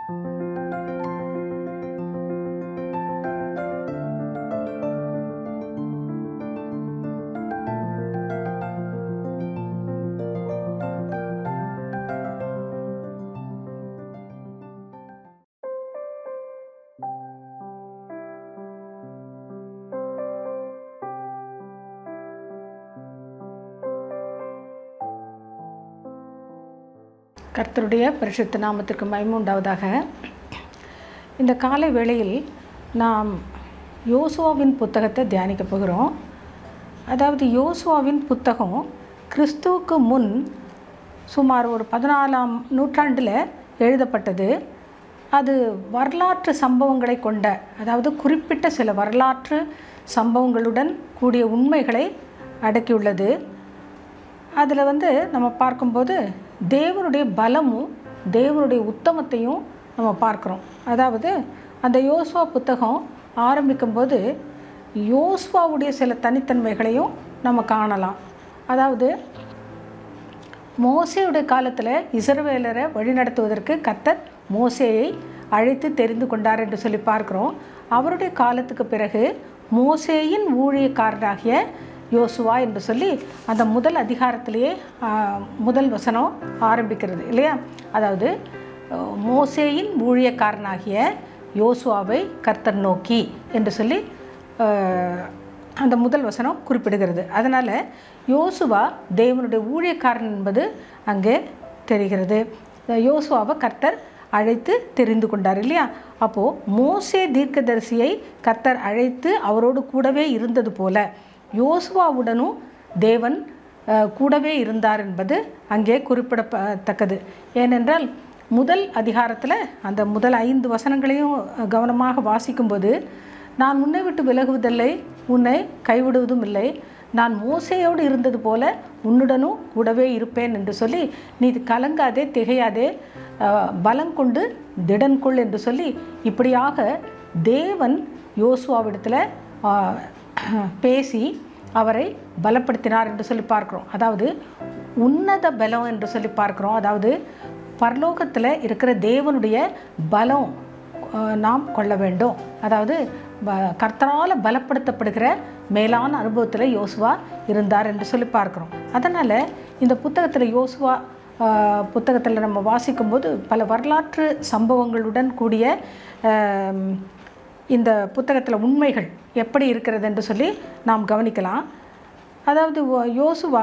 கர்த்தருடைய பரிசுத்த நாமத்திற்கு மகிமை உண்டாவதாக இந்த காலை வேளையில் நாம் யோசுவாவின் புத்தகத்தை தியானிக்க போகிறோம் அதாவது யோசுவாவின் புத்தகம் கிறிஸ்துவுக்கு முன் சுமார் ஒரு பதினாலாம் நூற்றாண்டில் எழுதப்பட்டது அது வரலாற்று சம்பவங்களை கொண்ட அதாவது குறிப்பிட்ட சில வரலாற்று சம்பவங்களுடன் கூடிய உண்மைகளை அடக்கியுள்ளது அதில் வந்து நம்ம பார்க்கும்போது தேவனுடைய பலமும் தேவனுடைய உத்தமத்தையும் நம்ம பார்க்குறோம் அதாவது அந்த யோசுவா புத்தகம் ஆரம்பிக்கும்போது யோசுவாவுடைய சில தனித்தன்மைகளையும் நம்ம காணலாம் அதாவது மோசேயுடைய காலத்தில் இஸ்ரவேலரை வழிநடத்துவதற்கு கத்தர் மோசேயை அழைத்து தெரிந்து கொண்டார் என்று சொல்லி பார்க்குறோம் அவருடைய காலத்துக்கு பிறகு மோசேயின் ஊழியக்காரராகிய யோசுவா என்று சொல்லி அந்த முதல் அதிகாரத்திலேயே ஆ, முதல் வசனம் ஆரம்பிக்கிறது இல்லையா அதாவது அஹ், மோசேயின் ஊழியக்காரனாகிய யோசுவாவை கர்த்தர் நோக்கி என்று சொல்லி அஹ், அந்த முதல் வசனம் குறிப்பிடுகிறது அதனால் யோசுவா தேவனுடைய ஊழியக்காரன் என்பது அங்கே தெரிகிறது யோசுவாவை கர்த்தர் அழைத்து தெரிந்து கொண்டார் இல்லையா அப்போது மோசே தீர்க்கதரிசியை கர்த்தர் அழைத்து அவரோடு கூடவே இருந்தது போல யோசுவாவுடனும் தேவன் அஹ், கூடவே இருந்தார் என்பது அங்கே குறிப்பிடத்தக்கது ஏனென்றால் முதல் அதிகாரத்தில் அந்த முதல் ஐந்து வசனங்களையும் அஹ், கவனமாக வாசிக்கும்போது நான் உன்னை விட்டு விலகுவதில்லை உன்னை கைவிடுவதும் இல்லை நான் மோசையோடு இருந்தது போல உன்னுடனும் கூடவே இருப்பேன் என்று சொல்லி நீ கலங்காதே திகையாதே அஹ், பலங்கொண்டு திடன் கொள் என்று சொல்லி இப்படியாக தேவன் யோசுவாவிடத்தில் அஹ், பேசி அவரை பலப்படுத்தினார் என்று சொல்லி பார்க்குறோம் அதாவது உன்னத பலம் என்று சொல்லி பார்க்குறோம் அதாவது பரலோகத்தில் இருக்கிற தேவனுடைய பலம் அஹ், நாம் கொள்ள வேண்டும் அதாவது ப- கர்த்தரால் பலப்படுத்தப்படுகிற மேலான அனுபவத்தில் யோசுவா இருந்தார் என்று சொல்லி பார்க்குறோம் அதனால் இந்த புத்தகத்தில் யோசுவா புத்தகத்தில் நம்ம வாசிக்கும்போது பல வரலாற்று சம்பவங்களுடன் கூடிய அஹ், இந்த புத்தகத்தில் உண்மைகள் எப்படி இருக்கிறது என்று சொல்லி நாம் கவனிக்கலாம் அதாவது ஒ- யோசுவா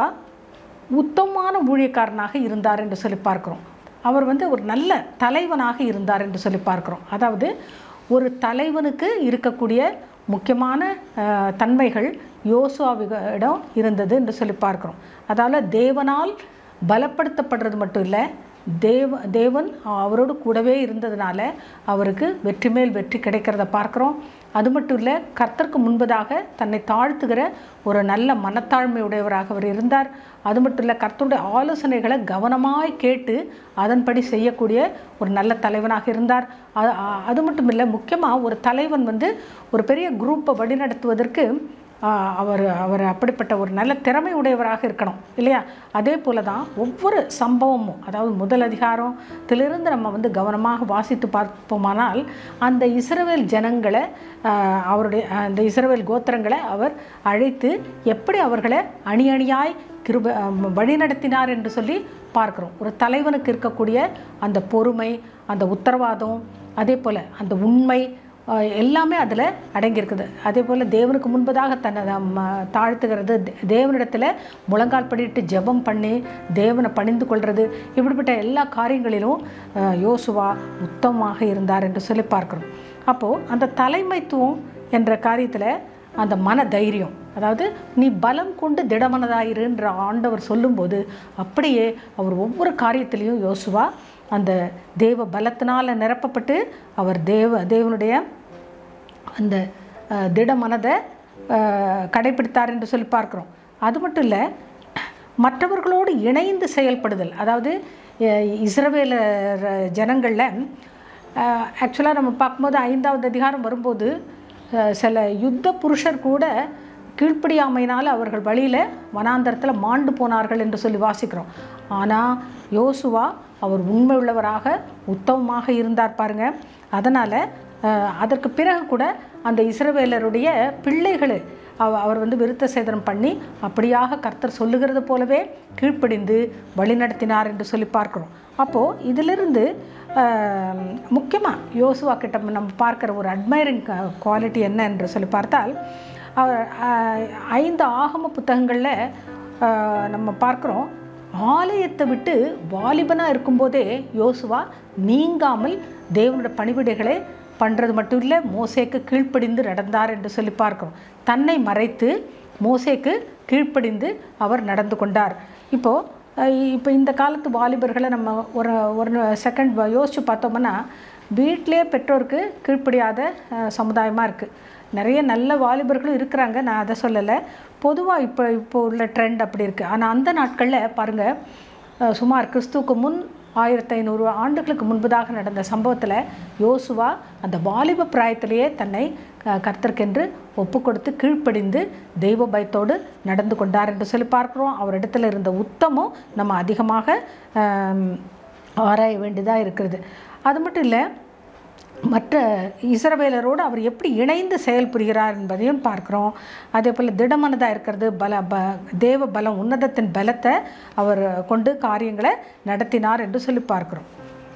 உத்தமமான ஊழியக்காரனாக இருந்தார் என்று சொல்லி பார்க்குறோம் அவர் வந்து ஒரு நல்ல தலைவனாக இருந்தார் என்று சொல்லி பார்க்குறோம் அதாவது ஒரு தலைவனுக்கு இருக்கக்கூடிய முக்கியமான அஹ், தன்மைகள் யோசுவாவிடம் இருந்தது என்று சொல்லி பார்க்குறோம் அதாவது தேவனால் பலப்படுத்தப்படுறது மட்டும் இல்லை தேவ தேவன் அவரோடு கூடவே இருந்ததுனால அவருக்கு வெற்றி மேல் வெற்றி கிடைக்கிறத பார்க்குறோம் அது மட்டும் இல்லை கர்த்தருக்கு முன்பதாக தன்னை தாழ்த்துகிற ஒரு நல்ல மனத்தாழ்மை உடையவராக அவர் இருந்தார் அது மட்டும் இல்லை கர்த்தருடைய ஆலோசனைகளை கவனமாய் கேட்டு அதன்படி செய்யக்கூடிய ஒரு நல்ல தலைவனாக இருந்தார் அ- அ- அது மட்டும் இல்லை முக்கியமாக ஒரு தலைவன் வந்து ஒரு பெரிய குரூப்பை வழிநடத்துவதற்கு ஆஹ் அவர் அவர் அப்படிப்பட்ட ஒரு நல்ல திறமை உடையவராக இருக்கணும் இல்லையா அதே போல தான் ஒவ்வொரு சம்பவமும் அதாவது முதல் அதிகாரத்திலிருந்து நம்ம வந்து கவனமாக வாசித்து பார்ப்போமானால் அந்த இஸ்ரவேல் ஜனங்களை ஆஹ் அவருடைய அந்த இஸ்ரவேல் கோத்திரங்களை அவர் அழைத்து எப்படி அவர்களை அணி அணியாய் கிருப ஆஹ் வழிநடத்தினார் என்று சொல்லி பார்க்குறோம் ஒரு தலைவனுக்கு இருக்கக்கூடிய அந்த பொறுமை அந்த உத்தரவாதம் அதே போல் அந்த உண்மை ஆஹ் எல்லாமே அதில் அடங்கியிருக்குது அதே போல் தேவனுக்கு முன்பதாக தன்னை நம்ம தாழ்த்துகிறது தே- தேவனிடத்தில் முழங்கால் படிட்டு ஜெபம் பண்ணி தேவனை பணிந்து கொள்வது இப்படிப்பட்ட எல்லா காரியங்களிலும் ஆஹ் யோசுவா உத்தமமாக இருந்தார் என்று சொல்லி பார்க்குறோம் அப்போது அந்த தலைமைத்துவம் என்ற காரியத்தில் அந்த மன தைரியம் அதாவது நீ பலம் கொண்டு திடமனதாயிருன்ற ஆண்டவர் சொல்லும்போது அப்படியே அவர் ஒவ்வொரு காரியத்திலையும் யோசுவா அந்த தேவ பலத்தினால் நிரப்பப்பட்டு அவர் தேவ தேவனுடைய அந்த அஹ், திட மனதை அஹ், கடைப்பிடித்தார் என்று சொல்லி பார்க்குறோம் அது மட்டும் இல்லை மற்றவர்களோடு இணைந்து செயல்படுதல் அதாவது அஹ், இஸ்ரவேலர் ஜனங்களில் ஆக்சுவலாக நம்ம பார்க்கும்போது ஐந்தாவது அதிகாரம் வரும்போது அஹ், சில யுத்த புருஷர் கூட கீழ்ப்படியாமையினால் அவர்கள் வழியில் வனாந்தரத்தில் மாண்டு போனார்கள் என்று சொல்லி வாசிக்கிறோம் ஆனால் யோசுவா அவர் உண்மை உள்ளவராக உத்தமமாக இருந்தார் பாருங்க அதனால் அதற்கு பிறகு கூட அந்த இஸ்ரவேலருடைய பிள்ளைகள் அவ அவர் வந்து விருத்த சேதனம் பண்ணி அப்படியாக கர்த்தர் சொல்லுகிறது போலவே கீழ்ப்படிந்து வழிநடத்தினார் என்று சொல்லி பார்க்கிறோம் அப்போது இதிலிருந்து முக்கியமாக யோசுவா கிட்ட நம்ம பார்க்குற ஒரு அட்மைரிங் குவாலிட்டி என்ன என்று சொல்லி பார்த்தால் அவர் அஹ், ஐந்து ஆகம புத்தகங்களில் அஹ், நம்ம பார்க்குறோம் ஆலயத்தை விட்டு வாலிபனாக இருக்கும்போதே யோசுவா நீங்காமல் தேவனோட பணிவிடைகளை பண்ணுறது மட்டும் இல்லை மோசேக்கு கீழ்ப்படிந்து நடந்தார் என்று சொல்லி பார்க்கிறோம் தன்னை மறைத்து மோசேக்கு கீழ்ப்படிந்து அவர் நடந்து கொண்டார் இப்போது இப்போ இந்த காலத்து வாலிபர்களை நம்ம ஒரு ஒரு செகண்ட் யோசித்து பார்த்தோம்னா வீட்டிலே பெற்றோருக்கு கீழ்ப்படியாத சமுதாயமாக இருக்குது நிறைய நல்ல வாலிபர்களும் இருக்கிறாங்க நான் அதை சொல்லலை பொதுவாக இப்போ இப்போ உள்ள ட்ரெண்ட் அப்படி இருக்குது ஆனால் அந்த நாட்களில் பாருங்கள் அஹ் சுமார் கிறிஸ்துவுக்கு முன் ஆயிரத்தி ஐநூறு ஆண்டுகளுக்கு முன்பதாக நடந்த சம்பவத்தில் யோசுவா அந்த வாலிப பிராயத்திலேயே தன்னை அஹ், கர்த்தருக்கென்று ஒப்பு கொடுத்து கீழ்ப்படிந்து தெய்வ பயத்தோடு நடந்து கொண்டார் என்று சொல்லி பார்க்குறோம் அவரிடத்துல இருந்த உத்தமும் நம்ம அதிகமாக அஹ், ஆராய வேண்டியதாக இருக்கிறது அது மட்டும் இல்லை மற்ற இஸ்ரவேலரோடு அவர் எப்படி இணைந்து செயல்புரிகிறார் என்பதையும் பார்க்குறோம் அதே போல் திடமனதாக இருக்கிறது பல ப தேவ பலம் உன்னதத்தின் பலத்தை அவர் கொண்டு காரியங்களை நடத்தினார் என்று சொல்லி பார்க்குறோம்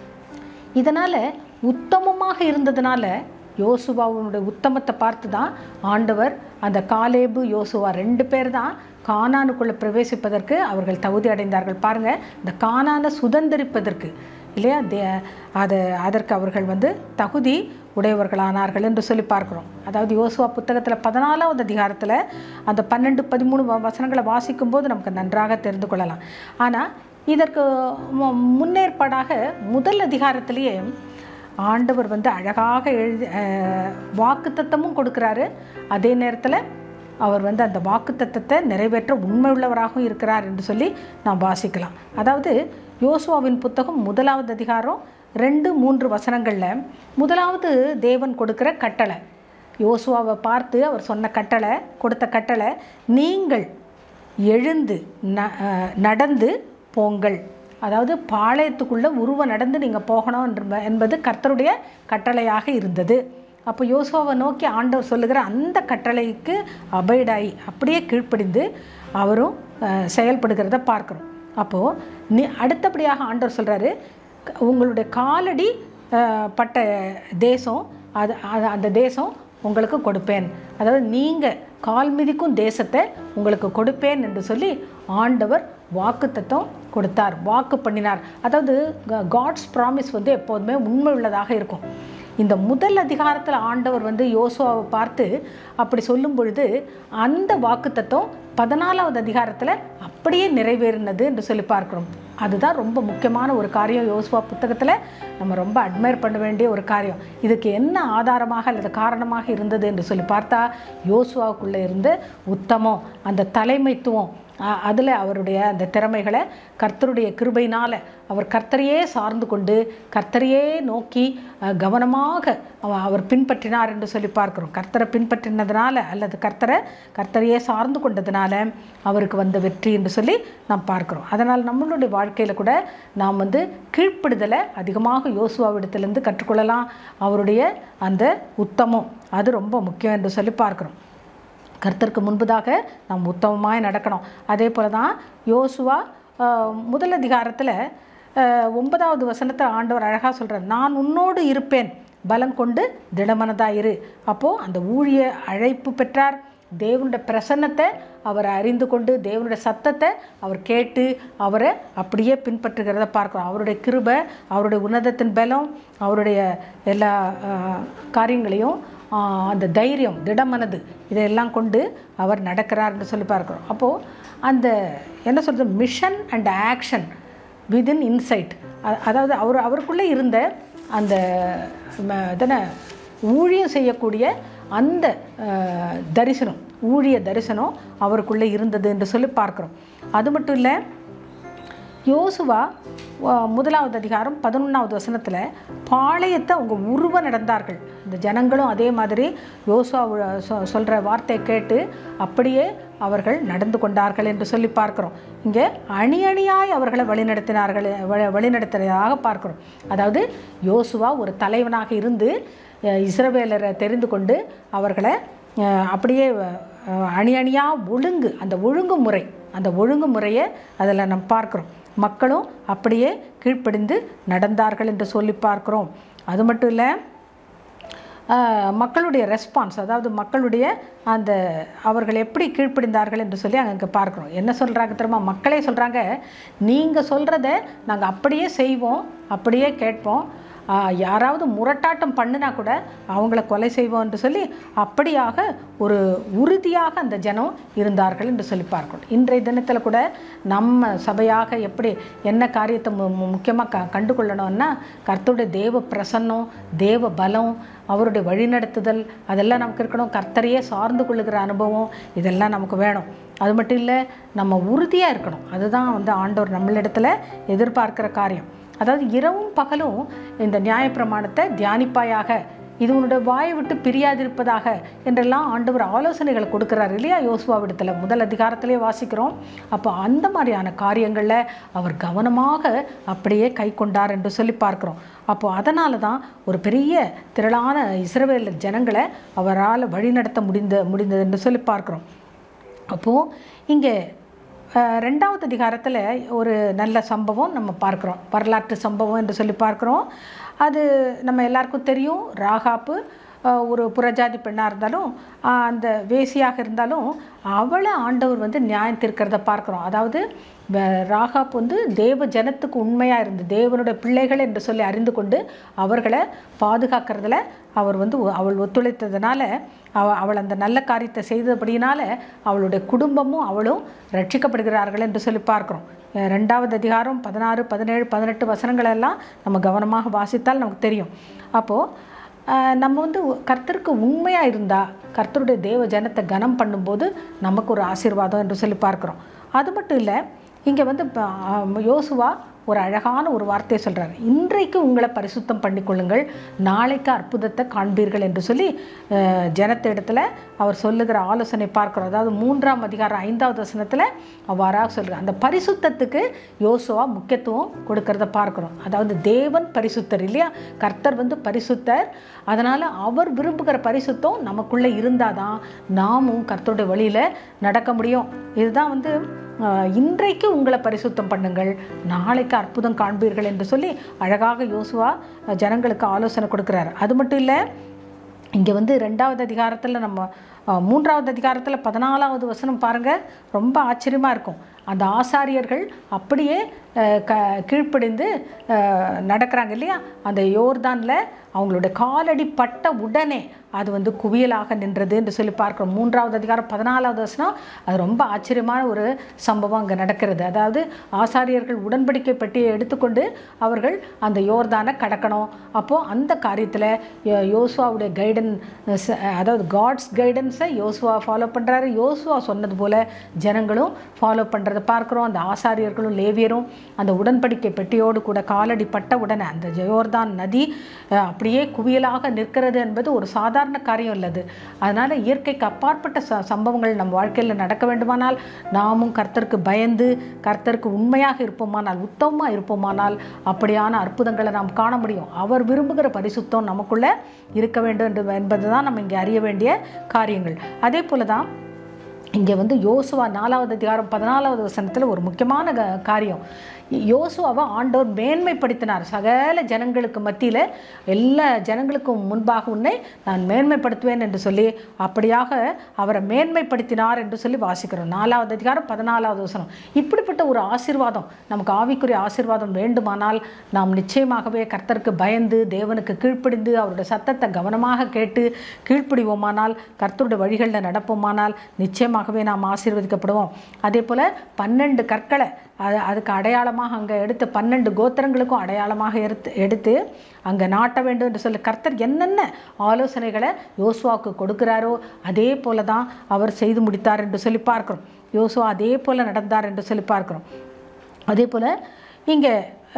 இதனால் உத்தமமாக இருந்ததுனால யோசுவாவுடைய உத்தமத்தை பார்த்து தான் ஆண்டவர் அந்த காலேபு யோசுவா ரெண்டு பேர் தான் கானானுக்குள்ளே பிரவேசிப்பதற்கு அவர்கள் தகுதி அடைந்தார்கள் பாருங்கள் இந்த கானானை சுதந்திரிப்பதற்கு இல்லையா தே அதை அதற்கு அவர்கள் வந்து தகுதி உடையவர்களானார்கள் என்று சொல்லி பார்க்குறோம் அதாவது யோசுவா புத்தகத்தில் பதினாலாவது அதிகாரத்தில் அந்த பன்னெண்டு பதிமூணு வ- வசனங்களை வாசிக்கும்போது நமக்கு நன்றாக தெரிந்து கொள்ளலாம் ஆனால் இதற்கு மு- முன்னேற்பாடாக முதல் அதிகாரத்திலேயே ஆண்டவர் வந்து அழகாக எழுதி வாக்குத்தத்தமும் கொடுக்குறாரு அதே நேரத்தில் அவர் வந்து அந்த வாக்குத்தத்தத்தை நிறைவேற்ற உண்மை உள்ளவராகவும் இருக்கிறார் என்று சொல்லி நாம் வாசிக்கலாம் அதாவது யோசுவாவின் புத்தகம் முதலாவது அதிகாரம் ரெண்டு மூன்று வசனங்களில் முதலாவது தேவன் கொடுக்கிற கட்டளை யோசுவாவை பார்த்து அவர் சொன்ன கட்டளை கொடுத்த கட்டளை நீங்கள் எழுந்து ந அஹ், நடந்து போங்கள் அதாவது பாளையத்துக்குள்ளே உருவ நடந்து நீங்கள் போகணும் என்று- என்பது கர்த்தருடைய கட்டளையாக இருந்தது அப்போ யோசுவாவை நோக்கி ஆண்டவர் சொல்லுகிற அந்த கட்டளைக்கு அபைடாய் அப்படியே கீழ்ப்படிந்து அவரும் அஹ், செயல்படுகிறத பார்க்குறோம் அப்போது நீ அடுத்தபடியாக ஆண்டவர் சொல்கிறாரு உங்களுடைய காலடி அஹ், பட்ட தேசம் அது அது- அந்த தேசம் உங்களுக்கு கொடுப்பேன் அதாவது நீங்கள் கால் மிதிக்கும் தேசத்தை உங்களுக்கு கொடுப்பேன் என்று சொல்லி ஆண்டவர் வாக்குத்தத்தம் கொடுத்தார் வாக்கு பண்ணினார் அதாவது காட்ஸ் ப்ராமிஸ் வந்து எப்போதுமே உண்மை உள்ளதாக இருக்கும் இந்த முதல் அதிகாரத்தில் ஆண்டவர் வந்து யோசுவாவை பார்த்து அப்படி சொல்லும் பொழுது அந்த வாக்குத்தத்தம் பதினாலாவது அதிகாரத்தில் அப்படியே நிறைவேறினது என்று சொல்லி பார்க்கிறோம் அதுதான் ரொம்ப முக்கியமான ஒரு காரியம் யோசுவா புத்தகத்தில் நம்ம ரொம்ப அட்மையர் பண்ண வேண்டிய ஒரு காரியம் இதுக்கு என்ன ஆதாரமாக அல்லது காரணமாக இருந்தது என்று சொல்லி பார்த்தா யோசுவாவுக்குள்ளே இருந்த உத்தமம் அந்த தலைமைத்துவம் அதில் அவருடைய அந்த திறமைகளை கர்த்தருடைய கிருபையினால் அவர் கர்த்தரையே சார்ந்து கொண்டு கர்த்தரையே நோக்கி அஹ், கவனமாக அவ- அவர் பின்பற்றினார் என்று சொல்லி பார்க்கிறோம் கர்த்தரை பின்பற்றினதுனால அல்லது கர்த்தரை கர்த்தரையே சார்ந்து கொண்டதுனால அவருக்கு வந்த வெற்றி என்று சொல்லி நாம் பார்க்கிறோம் அதனால் நம்மளுடைய வாழ்க்கையில் கூட நாம் வந்து கீழ்ப்படுதலை அதிகமாக யோசுவாவிடத்திலிருந்து கற்றுக்கொள்ளலாம் அவருடைய அந்த உத்தமம் அது ரொம்ப முக்கியம் என்று சொல்லி பார்க்கிறோம் கர்த்தருக்கு முன்பதாக நாம் உத்தமமாய் நடக்கணும் அதே போல தான் யோசுவா ஆஹ், முதல் அதிகாரத்தில் ஒன்பதாவது வசனத்தை ஆண்டவர் அழகாக சொல்கிறார் நான் உன்னோடு இருப்பேன் பலம் கொண்டு திடமனதாக இரு அப்போது அந்த ஊழிய அழைப்பு பெற்றார் தேவனுடைய பிரசன்னத்தை அவர் அறிந்து கொண்டு தேவனுடைய சத்தத்தை அவர் கேட்டு அவரை அப்படியே பின்பற்றுகிறத பார்க்குறோம் அவருடைய கிருபை அவருடைய உன்னதத்தின் பலம் அவருடைய எல்லா ஆஹ், காரியங்களையும் ஆஹ், அந்த தைரியம் திடமனது இதையெல்லாம் கொண்டு அவர் நடக்கிறார்னு சொல்லி பார்க்குறோம் அப்போது அந்த என்ன சொல்கிறது mission and action within inside அதாவது அவர் அவருக்குள்ளே இருந்த அந்த ம- இதன ஊழியம் செய்யக்கூடிய அந்த அஹ், தரிசனம் ஊழிய தரிசனம் அவருக்குள்ளே இருந்தது என்று சொல்லி பார்க்குறோம் அது மட்டும் இல்லை யோசுவா அஹ், முதலாவது அதிகாரம் பதினொன்றாவது வசனத்தில் பாளையத்தை அவங்க உருவ நடந்தார்கள் இந்த ஜனங்களும் அதே மாதிரி யோசுவா சொ- சொல்ற வார்த்தையை கேட்டு அப்படியே அவர்கள் நடந்து கொண்டார்கள் என்று சொல்லி பார்க்கிறோம் இங்கே அணி அணியாய் அவர்களை வழிநடத்தினார்கள் வ- வழிநடத்தினதாக பார்க்கிறோம் அதாவது யோசுவா ஒரு தலைவனாக இருந்து அஹ், இஸ்ரவேலரை தெரிந்து கொண்டு அவர்களை அஹ், அப்படியே அஹ், அணி அணியாக ஒழுங்கு அந்த ஒழுங்குமுறை அந்த ஒழுங்குமுறையை அதில் நம்ம பார்க்குறோம் மக்களும் அப்படியே கீழ்ப்படிந்து நடந்தார்கள் என்று சொல்லி பார்க்கிறோம் அது மட்டும் இல்லை ஆஹ், மக்களுடைய ரெஸ்பான்ஸ் அதாவது மக்களுடைய அந்த அவர்கள் எப்படி கீழ்ப்படிந்தார்கள் என்று சொல்லி அங்கே பார்க்குறோம் என்ன சொல்கிறாங்க தெரியுமா மக்களே சொல்கிறாங்க நீங்கள் சொல்கிறத நாங்கள் அப்படியே செய்வோம் அப்படியே கேட்போம் ஆஹ், யாராவது முரட்டாட்டம் பண்ணினா கூட அவங்கள கொலை செய்வோம் என்று சொல்லி அப்படியாக ஒரு உறுதியாக அந்த ஜனம் இருந்தார்கள் என்று சொல்லி பார்க்கணும் இன்றைய தினத்தில் கூட நம்ம சபையாக எப்படி என்ன காரியத்தை மு முக்கியமாக க கண்டு கொள்ளணும்னா கர்த்தருடைய தேவ பிரசன்னம் தேவ பலம் அவருடைய வழிநடத்துதல் அதெல்லாம் நமக்கு இருக்கணும் கர்த்தரையே சார்ந்து கொள்ளுகிற அனுபவம் இதெல்லாம் நமக்கு வேணும் அது மட்டும் இல்லை நம்ம உறுதியாக இருக்கணும் அதுதான் வந்து ஆண்டவர் நம்மளிடத்துல எதிர்பார்க்கிற காரியம் அதாவது இரவும் பகலும் இந்த நியாயப்பிரமாணத்தை தியானிப்பாயாக இது உன்னுடைய வாயை விட்டு பிரியாதிருப்பதாக என்றெல்லாம் ஆண்டவர் ஆலோசனைகளை கொடுக்குறாரு இல்லையா யோசுவாவிடத்தில் முதல் அதிகாரத்திலே வாசிக்கிறோம் அப்போ அந்த மாதிரியான காரியங்களில் அவர் கவனமாக அப்படியே கை கொண்டார் என்று சொல்லி பார்க்குறோம் அப்போ அதனால தான் ஒரு பெரிய திரளான இஸ்ரவேல் ஜனங்களை அவரால் வழிநடத்த முடிந்த முடிந்தது என்று சொல்லி பார்க்குறோம் அப்போது இங்கே அஹ், ரெண்டாவது அதிகாரத்தில் ஒரு நல்ல சம்பவம் நம்ம பார்க்குறோம் வரலாற்று சம்பவம் என்று சொல்லி பார்க்குறோம் அது நம்ம எல்லாருக்கும் தெரியும் ராகாப்பு அஹ், ஒரு புறஜாதி பெண்ணாக இருந்தாலும் அஹ், அந்த வேசியாக இருந்தாலும் அவளை ஆண்டவர் வந்து நியாயம் தீர்க்கிறத பார்க்குறோம் அதாவது வ- ராகாப் வந்து தேவ ஜனத்துக்கு உண்மையாக இருந்து தேவனுடைய பிள்ளைகள் என்று சொல்லி அறிந்து கொண்டு அவர்களை பாதுகாக்கிறதுல அவர் வந்து ஒ- அவள் ஒத்துழைத்ததுனால அவ அவள் அந்த நல்ல காரியத்தை செய்தபடியினால அவளுடைய குடும்பமும் அவளும் ரட்சிக்கப்படுகிறார்கள் என்று சொல்லி பார்க்குறோம் அஹ் ரெண்டாவது அதிகாரம் பதினாறு பதினேழு பதினெட்டு வசனங்கள் எல்லாம் நம்ம கவனமாக வாசித்தால் நமக்கு தெரியும் அப்போது ஆஹ் நம்ம வந்து கர்த்தருக்கு உண்மையாக இருந்தால் கர்த்தருடைய தேவ ஜனத்தை கனம் பண்ணும்போது நமக்கு ஒரு ஆசீர்வாதம் என்று சொல்லி பார்க்குறோம் அது மட்டும் இல்லை இங்கே வந்து ப- ஆஹ் யோசுவா ஒரு அழகான ஒரு வார்த்தையை சொல்கிறார் இன்றைக்கு உங்களை பரிசுத்தம் பண்ணிக்கொள்ளுங்கள் நாளைக்கு அற்புதத்தை காண்பீர்கள் என்று சொல்லி ஆஹ் ஜனத்திடத்தில் அவர் சொல்லுகிற ஆலோசனை பார்க்குறோம் அதாவது மூன்றாம் அதிகாரம் ஐந்தாவது வசனத்தில் அவ்வாறாக சொல்கிறார் அந்த பரிசுத்தத்துக்கு யோசுவா முக்கியத்துவம் கொடுக்கறத பார்க்குறோம் அதாவது தேவன் பரிசுத்தர் இல்லையா கர்த்தர் வந்து பரிசுத்தர் அதனால் அவர் விரும்புகிற பரிசுத்தம் நமக்குள்ளே இருந்தால் தான் நாமும் கர்த்தருடைய வழியில் நடக்க முடியும் இதுதான் வந்து ஆஹ், இன்றைக்கு உங்களை பரிசுத்தம் பண்ணுங்கள் நாளைக்கு அற்புதம் காண்பீர்கள் என்று சொல்லி அழகாக யோசுவா அஹ், ஜனங்களுக்கு ஆலோசனை கொடுக்குறாரு அது மட்டும் இல்லை இங்கே வந்து ரெண்டாவது அதிகாரத்தில் நம்ம அஹ், மூன்றாவது அதிகாரத்தில் பதினாலாவது வசனம் பாருங்கள் ரொம்ப ஆச்சரியமாக இருக்கும் அந்த ஆசாரியர்கள் அப்படியே அஹ், க கீழ்ப்படிந்து அஹ், நடக்கிறாங்க இல்லையா அந்த யோர்தானில் அவங்களுடைய காலடி பட்ட உடனே அது வந்து குவியலாக நின்றது என்று சொல்லி பார்க்குறோம் மூன்றாவது அதிகாரம் பதினாலாவது வசனம் அது ரொம்ப ஆச்சரியமான ஒரு சம்பவம் அங்கே நடக்கிறது அதாவது ஆசாரியர்கள் உடன்படிக்கை பெட்டியை எடுத்துக்கொண்டு அவர்கள் அந்த யோர்தானை கடக்கணும் அப்போது அந்த காரியத்தில் யோசுவாவுடைய கைடன்ஸ் அதாவது காட்ஸ் கைடன்ஸை யோசுவா ஃபாலோ பண்ணுறாரு யோசுவா சொன்னது போல் ஜனங்களும் ஃபாலோ பண்ணுறதை பார்க்குறோம் அந்த ஆசாரியர்களும் லேவியரும் அந்த உடன்படிக்கை பெட்டியோடு கூட காலடி பட்ட உடனே அந்த ஜயோர்தான் நதி அஹ், அப்படியே குவியலாக நிற்கிறது என்பது ஒரு சாதாரண காரியம் இல்லது அதனால் இயற்கைக்கு அப்பாற்பட்ட ச சம்பவங்கள் நம் வாழ்க்கையில் நடக்க வேண்டுமானால் நாமும் கர்த்தருக்கு பயந்து கர்த்தருக்கு உண்மையாக இருப்போமானால் உத்தமமாக இருப்போமானால் அப்படியான அற்புதங்களை நாம் காண முடியும் அவர் விரும்புகிற பரிசுத்தம் நமக்குள்ளே இருக்க வேண்டும் என்று என்பது தான் நம்ம இங்கே அறிய வேண்டிய காரியங்கள் அதே போல தான் இங்கே வந்து யோசுவா நாலாவது அதிகாரம் பதினாலாவது வசனத்தில் ஒரு முக்கியமான க- காரியம் யோசுவாவை ஆண்டவர் மேன்மைப்படுத்தினார் சகல ஜனங்களுக்கு மத்தியில் எல்லா ஜனங்களுக்கும் முன்பாக உன்னை நான் மேன்மைப்படுத்துவேன் என்று சொல்லி அப்படியாக அவரை மேன்மைப்படுத்தினார் என்று சொல்லி வாசிக்கிறோம் நாலாவது அதிகாரம் பதினாலாவது வசனம் இப்படிப்பட்ட ஒரு ஆசீர்வாதம் நமக்கு ஆவிக்குரிய ஆசீர்வாதம் வேண்டுமானால் நாம் நிச்சயமாகவே கர்த்தருக்கு பயந்து தேவனுக்கு கீழ்ப்படிந்து அவருடைய சத்தத்தை கவனமாக கேட்டு கீழ்ப்படிவோமானால் கர்த்தருடைய வழிகளில் நடப்போமானால் நிச்சயமாகவே நாம் ஆசீர்வதிக்கப்படுவோம் அதே போல் பன்னெண்டு கற்களை அது அதுக்கு அடையாளமாக அங்கே எடுத்து பன்னெண்டு கோத்திரங்களுக்கும் அடையாளமாக எடுத்து எடுத்து அங்கே நாட்ட வேண்டும் என்று சொல்லி கர்த்தர் என்னென்ன ஆலோசனைகளை யோசுவாவுக்கு கொடுக்கிறாரோ அதே போல தான் அவர் செய்து முடித்தார் என்று சொல்லி பார்க்கிறோம் யோசுவா அதே போல் நடந்தார் என்று சொல்லி பார்க்கிறோம் அதே போல் இங்கே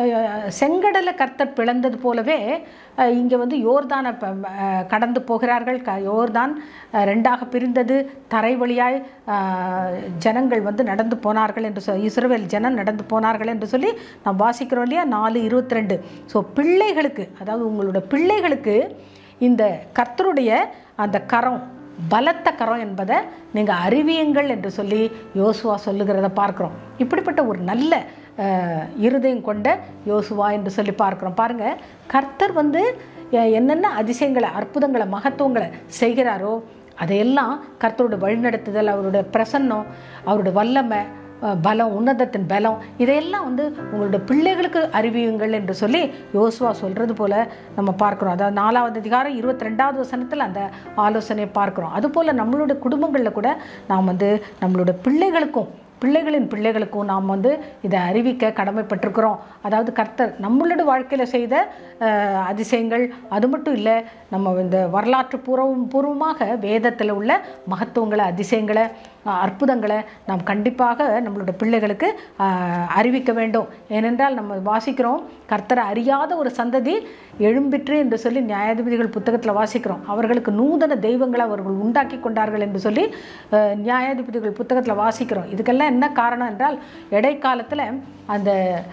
செங்கடலை கர்த்தர் பிளந்தது போலவே இங்கே வந்து யோர்தானை ப- அஹ், கடந்து போகிறார்கள் க யோர்தான் அஹ், ரெண்டாக பிரிந்தது தரை வழியாய் அஹ், ஜனங்கள் வந்து நடந்து போனார்கள் என்று சொல் இஸ்ரவேல் ஜனம் நடந்து போனார்கள் என்று சொல்லி நாம் வாசிக்கிறோம் இல்லையா நாலு இருபத்தி ரெண்டு ஸோ பிள்ளைகளுக்கு அதாவது உங்களோட பிள்ளைகளுக்கு இந்த கர்த்தருடைய அந்த கரம் பலத்த கரம் என்பதை நீங்கள் அறிவியுங்கள் என்று சொல்லி யோசுவா சொல்லுகிறத பார்க்குறோம் இப்படிப்பட்ட ஒரு நல்ல அஹ், இருதயம் கொண்ட யோசுவா என்று சொல்லி பார்க்குறோம் பாருங்கள் கர்த்தர் வந்து அஹ், என்னென்ன அதிசயங்களை அற்புதங்களை மகத்துவங்களை செய்கிறாரோ அதையெல்லாம் கர்த்தரோட வழிநடத்துதல் அவருடைய பிரசன்னம் அவருடைய வல்லமை அஹ், பலம் உன்னதத்தின் பலம் இதையெல்லாம் வந்து உங்களோட பிள்ளைகளுக்கு அறிவியுங்கள் என்று சொல்லி யோசுவா சொல்கிறது போல் நம்ம பார்க்குறோம் அதாவது நாலாவது அதிகாரம் இருபத்தி ரெண்டாவது வசனத்தில் அந்த ஆலோசனையை பார்க்குறோம் அதுபோல் நம்மளுடைய குடும்பங்களில் கூட நாம் வந்து நம்மளோட பிள்ளைகளுக்கும் பிள்ளைகளின் பிள்ளைகளுக்கும் நாம் வந்து இதை அறிவிக்க கடமைப்பட்டிருக்கிறோம் அதாவது கர்த்தர் நம்மளோட வாழ்க்கையில் செய்த அஹ், அதிசயங்கள் அது மட்டும் இல்லை நம்ம இந்த வரலாற்று பூர்வம் பூர்வமாக வேதத்தில் உள்ள மகத்துவங்களை அதிசயங்களை அஹ், அற்புதங்களை நாம் கண்டிப்பாக நம்மளோட பிள்ளைகளுக்கு அஹ், அறிவிக்க வேண்டும் ஏனென்றால் நம்ம வாசிக்கிறோம் கர்த்தரை அறியாத ஒரு சந்ததி எழும்பிற்று என்று சொல்லி நியாயாதிபதிகள் புத்தகத்தில் வாசிக்கிறோம் அவர்களுக்கு நூதன தெய்வங்களை அவர்கள் உண்டாக்கி கொண்டார்கள் என்று சொல்லி அஹ், நியாயாதிபதிகள் புத்தகத்தில் வாசிக்கிறோம் இதுக்கெல்லாம் என்ன காரணம் என்றால் இடைக்காலத்தில் அந்த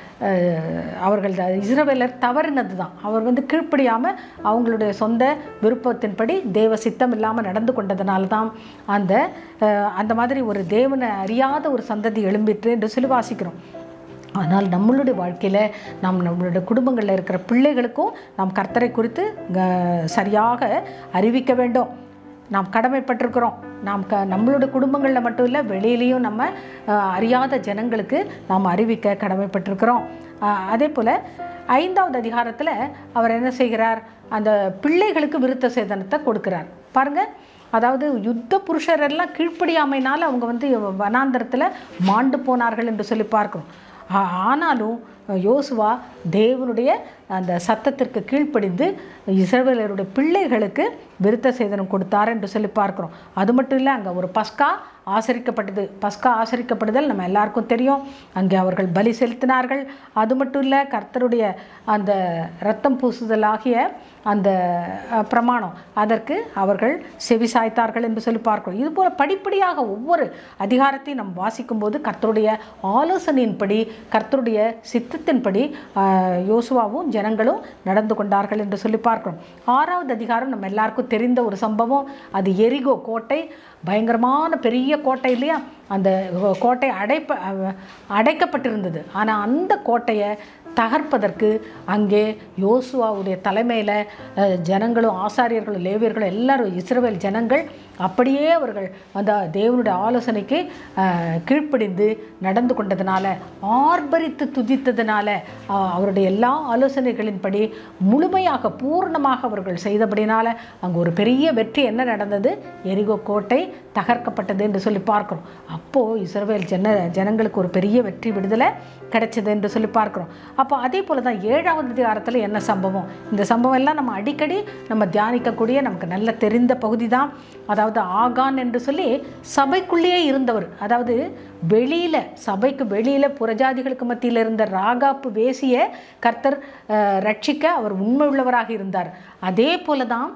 அஹ், அவர்கள் த- இஸ்ரவேலர் தவறினது தான் அவர் வந்து கீழ்ப்படியாமல் அவங்களுடைய சொந்த விருப்பத்தின்படி தேவ சித்தம் இல்லாமல் நடந்து கொண்டதுனால தான் அந்த அஹ், அந்த மாதிரி ஒரு தேவனை அறியாத ஒரு சந்ததி எழும்பிற்று என்று சொல்லி வாசிக்கிறோம் ஆனால் நம்மளுடைய வாழ்க்கையில் நாம் நம்மளுடைய குடும்பங்களில் இருக்கிற பிள்ளைகளுக்கும் நாம் கர்த்தரை குறித்து க- சரியாக அறிவிக்க வேண்டும் நாம் கடமைப்பட்டிருக்கிறோம் நாம் க நம்மளுடைய குடும்பங்களில் மட்டும் இல்லை வெளியிலையும் நம்ம அஹ், அறியாத ஜனங்களுக்கு நாம் அறிவிக்க கடமைப்பட்டிருக்கிறோம் அஹ், அதே போல் ஐந்தாவது அதிகாரத்தில் அவர் என்ன செய்கிறார் அந்த பிள்ளைகளுக்கு விருத்த சேதனத்தை கொடுக்கிறார் பாருங்கள் அதாவது யுத்த புருஷரெல்லாம் கீழ்ப்படியாமைனால அவங்க வந்து வனாந்தரத்தில் மாண்டு போனார்கள் என்று சொல்லி பார்க்கிறோம் ஆ- ஆனாலும் யோசுவா தேவனுடைய அந்த சத்தத்திற்கு கீழ்ப்படிந்து இஸ்ரவேலருடைய பிள்ளைகளுக்கு விருத்த சேதனம் கொடுத்தார் என்று சொல்லி பார்க்கிறோம் அது மட்டும் இல்லை அங்கே ஒரு பஸ்கா ஆசரிக்கப்பட்டது பஸ்கா ஆசரிக்கப்படுதல் நம்ம எல்லாருக்கும் தெரியும் அங்கே அவர்கள் பலி செலுத்தினார்கள் அது மட்டும் இல்லை கர்த்தருடைய அந்த இரத்தம் பூசுதல் ஆகிய அந்த அஹ், பிரமாணம் அதற்கு அவர்கள் செவி சாய்த்தார்கள் என்று சொல்லி பார்க்கிறோம் இதுபோல் படிப்படியாக ஒவ்வொரு அதிகாரத்தையும் நாம் வாசிக்கும்போது கர்த்தருடைய ஆலோசனையின்படி கர்த்தருடைய சித்தத்தின்படி ஆஹ், யோசுவாவும் ஜனங்களும் நடந்து கொண்டார்கள் என்று சொல்லி பார்க்கிறோம் ஆறாவது அதிகாரம் நம்ம எல்லாருக்கும் தெரிந்த ஒரு சம்பவம் அது எரிகோ கோட்டை பயங்கரமான பெரிய கோட்டை இல்லையா அந்த கோட்டை அடைப்ப அஹ், அடைக்கப்பட்டிருந்தது ஆனால் அந்த கோட்டையை தகர்ப்பதற்கு அங்கே யோசுவாவுடைய தலைமையில் ஜனங்களும் ஆசாரியர்களும் லேவியர்களும் எல்லாரும் இஸ்ரவேல் ஜனங்கள் அப்படியே அவர்கள் அந்த தேவனுடைய ஆலோசனைக்கு அஹ், கீழ்ப்படிந்து நடந்து கொண்டதுனால ஆர்ப்பரித்து துதித்ததுனால அஹ், அவருடைய எல்லா ஆலோசனைகளின்படி முழுமையாக பூர்ணமாக அவர்கள் செய்தபடினால அங்கே ஒரு பெரிய வெற்றி என்ன நடந்தது எரிகோ கோட்டை தகர்க்கப்பட்டது என்று சொல்லி பார்க்கிறோம் அப்போது இஸ்ரவேல் ஜன ஜனங்களுக்கு ஒரு பெரிய வெற்றி விடுதலை கிடைச்சது என்று சொல்லி பார்க்கிறோம் அப்போ அதே போல தான் ஏழாவது அதிகாரத்தில் என்ன சம்பவம் இந்த சம்பவம் எல்லாம் நம்ம அடிக்கடி நம்ம தியானிக்கக்கூடிய நமக்கு நல்ல தெரிந்த பகுதி தான் அதாவது ஆகான் என்று சொல்லி சபைக்குள்ளேயே இருந்தவர் அதாவது வெளியில் சபைக்கு வெளியில் புறஜாதிகளுக்கு மத்தியில் இருந்த ராகாப்பு வேசிய கர்த்தர் அஹ், ரட்சிக்க அவர் உண்மை உள்ளவராக இருந்தார் அதே போல தான்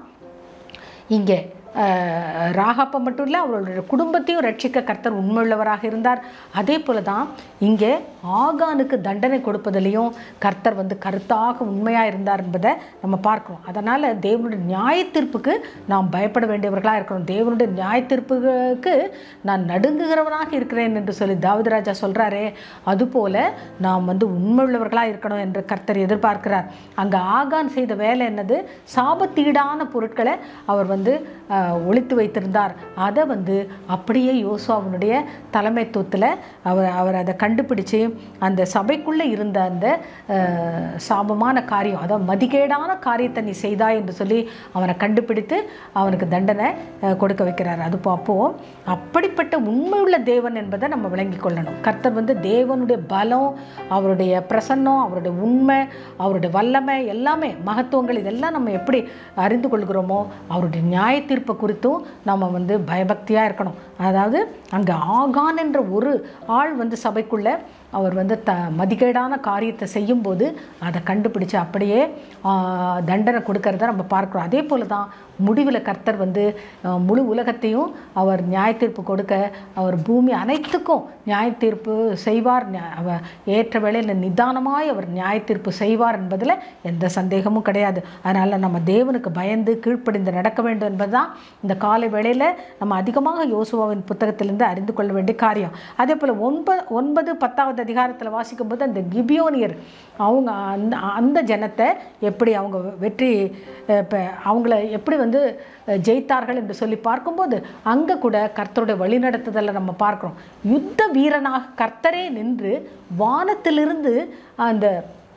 இங்கே அஹ், ராகாப்பை மட்டும் இல்லை அவர்களுடைய குடும்பத்தையும் ரட்சிக்க கர்த்தர் உண்மையுள்ளவராக இருந்தார் அதே போல தான் இங்கே ஆகானுக்கு தண்டனை கொடுப்பதிலையும் கர்த்தர் வந்து கருத்தாக உண்மையாக இருந்தார் என்பதை நம்ம பார்க்கிறோம் அதனால் தேவனுடைய நியாய தீர்ப்புக்கு நாம் பயப்பட வேண்டியவர்களாக இருக்கிறோம் தேவனுடைய நியாய தீர்ப்புக்கு நான் நடுங்குகிறவனாக இருக்கிறேன் என்று சொல்லி தாவீது ராஜா சொல்கிறாரே அதுபோல நாம் வந்து உண்மையுள்ளவர்களாக இருக்கணும் என்று கர்த்தர் எதிர்பார்க்கிறார் அங்கே ஆகான் செய்த வேலை என்னது சாபத்தீடான பொருட்களை அவர் வந்து அஹ், ஒளித்து வைத்திருந்தார் அதை வந்து அப்படியே யோசுவாவினுடைய தலைமைத்துவத்தில் அவர் அவர் அதை கண்டுபிடிச்சு அந்த சபைக்குள்ளே இருந்த அந்த அஹ், சாபமான காரியம் அதாவது மதிகேடான காரியத்தை நீ செய்தாய் என்று சொல்லி அவனை கண்டுபிடித்து அவனுக்கு தண்டனை அஹ், கொடுக்க வைக்கிறார் அது அப்போது அப்படிப்பட்ட உண்மையுள்ள தேவன் என்பதை நம்ம விளங்கிக் கொள்ளணும் கர்த்தர் வந்து தேவனுடைய பலம் அவருடைய பிரசன்னம் அவருடைய உண்மை அவருடைய வல்லமை எல்லாமே மகத்துவங்கள் இதெல்லாம் நம்ம எப்படி அறிந்து கொள்கிறோமோ அவருடைய நியாய தீர்ப்பை குறித்தும் நம்ம வந்து பயபக்தியாக இருக்கணும் அதாவது அங்கே ஆகான் என்ற ஒரு ஆள் வந்து சபைக்குள்ளே அவர் வந்து த மதிகேடான காரியத்தை செய்யும்போது அதை கண்டுபிடிச்சு அப்படியே ஆ, தண்டனை கொடுக்கறத நம்ம பார்க்குறோம் அதே போல தான் முடிவில் கர்த்தர் வந்து அஹ், முழு உலகத்தையும் அவர் நியாயத்தீர்ப்பு கொடுக்க அவர் பூமி அனைத்துக்கும் நியாயத்தீர்ப்பு செய்வார் நியா- அவர் ஏற்ற வேளையில் நிதானமாய் அவர் நியாயத்தீர்ப்பு செய்வார் என்பதில் எந்த சந்தேகமும் கிடையாது அதனால் நம்ம தேவனுக்கு பயந்து கீழ்ப்படிந்து நடக்க வேண்டும் என்பதுதான் இந்த காலை வேளையில் நம்ம அதிகமாக யோசுவாவின் புத்தகத்திலிருந்து அறிந்து கொள்ள வேண்டிய காரியம் அதே போல் ஒன்பது ஒன்பது பத்தாவது அதிகாரத்தில் வாசிக்கும்போது அந்த கிபியோனியர் அவங்க அந்த அந்த ஜனத்தை எப்படி அவங்க வெற்றி அஹ், இப்ப அவங்கள எப்படி வந்து அஹ், ஜெயித்தார்கள் என்று சொல்லி பார்க்கும்போது அங்கே கூட கர்த்தருடைய வழிநடத்துதலை நம்ம பார்க்குறோம் யுத்த வீரனாக கர்த்தரே நின்று வானத்திலிருந்து அந்த